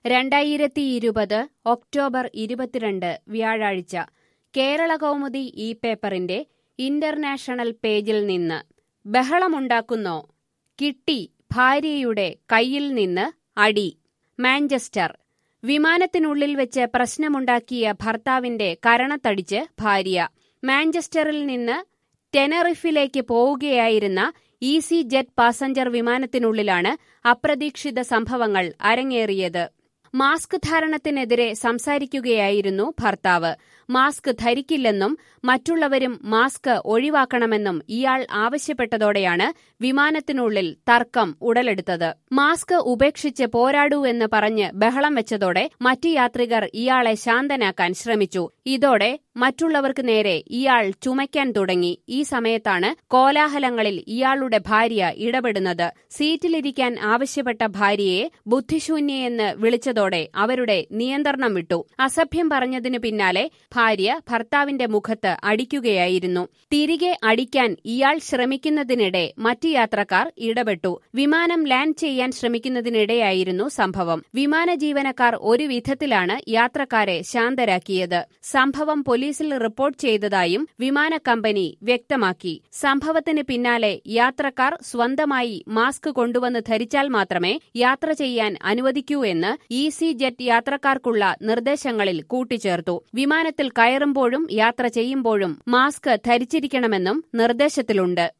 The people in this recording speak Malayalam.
രണ്ടായിരത്തി ഇരുപത് ഒക്ടോബർ ഇരുപത്തിരണ്ട് വ്യാഴാഴ്ച കേരള കൗമുദി ഈ പേപ്പറിന്റെ ഇന്റർനാഷണൽ പേജിൽ നിന്ന് ബഹളമുണ്ടാക്കുന്നോ കിട്ടി ഭാര്യയുടെ കയ്യിൽ നിന്ന് അടി മാഞ്ചസ്റ്റർ വിമാനത്തിനുള്ളിൽ വെച്ച് പ്രശ്നമുണ്ടാക്കിയ ഭർത്താവിന്റെ കരണത്തടിച്ച് ഭാര്യ മാഞ്ചസ്റ്ററിൽ നിന്ന് ടെനറിഫിലേക്ക് പോവുകയായിരുന്ന ഈസി ജെറ്റ് പാസഞ്ചർ വിമാനത്തിനുള്ളിലാണ് അപ്രതീക്ഷിത സംഭവങ്ങൾ അരങ്ങേറിയത് മാസ്ക് ധാരണത്തിനെതിരെ സംസാരിക്കുകയായിരുന്നു ഭർത്താവ് മാസ്ക് ധരിക്കില്ലെന്നും മറ്റുള്ളവരും മാസ്ക് ഒഴിവാക്കണമെന്നും ഇയാൾ ആവശ്യപ്പെട്ടതോടെയാണ് വിമാനത്തിനുള്ളിൽ തർക്കം ഉടലെടുത്തത് മാസ്ക് ഉപേക്ഷിച്ച് പോരാടൂ എന്ന് പറഞ്ഞ് ബഹളം വെച്ചതോടെ മറ്റു യാത്രികർ ഇയാളെ ശാന്തനാക്കാൻ ശ്രമിച്ചു ഇതോടെ മറ്റുള്ളവർക്ക് നേരെ ഇയാൾ ചുമയ്ക്കാൻ തുടങ്ങി ഈ സമയത്താണ് കോലാഹലങ്ങളിൽ ഇയാളുടെ ഭാര്യ ഇടപെടുന്നത് സീറ്റിലിരിക്കാൻ ആവശ്യപ്പെട്ട ഭാര്യയെ ബുദ്ധിശൂന്യയെന്ന് വിളിച്ചതോടെ അവരുടെ നിയന്ത്രണം വിട്ടു അസഭ്യം പറഞ്ഞതിനു പിന്നാലെ ഭാര്യ ഭർത്താവിന്റെ മുഖത്ത് അടിക്കുകയായിരുന്നു തിരികെ അടിക്കാൻ ഇയാൾ ശ്രമിക്കുന്നതിനിടെ മറ്റു യാത്രക്കാർ ഇടപെട്ടു വിമാനം ലാൻഡ് ചെയ്യാൻ ശ്രമിക്കുന്നതിനിടെയായിരുന്നു സംഭവം വിമാന ജീവനക്കാർ ഒരു വിധത്തിലാണ് യാത്രക്കാരെ ശാന്തരാക്കിയത് സംഭവം പോലീസിൽ റിപ്പോർട്ട് ചെയ്തതായും വിമാന കമ്പനി വ്യക്തമാക്കി സംഭവത്തിന് പിന്നാലെ യാത്രക്കാർ സ്വന്തമായി മാസ്ക് കൊണ്ടുവന്ന് ധരിച്ചാൽ മാത്രമേ യാത്ര ചെയ്യാൻ അനുവദിക്കൂ എന്ന് ഈസി ജെറ്റ് യാത്രക്കാർക്കുള്ള നിർദ്ദേശങ്ങളിൽ കൂട്ടിച്ചേർത്തു വിമാനത്തിൽ കയറുമ്പോഴും യാത്ര ചെയ്യുമ്പോഴും മാസ്ക് ധരിച്ചിരിക്കണമെന്നും നിർദ്ദേശത്തിലുണ്ട്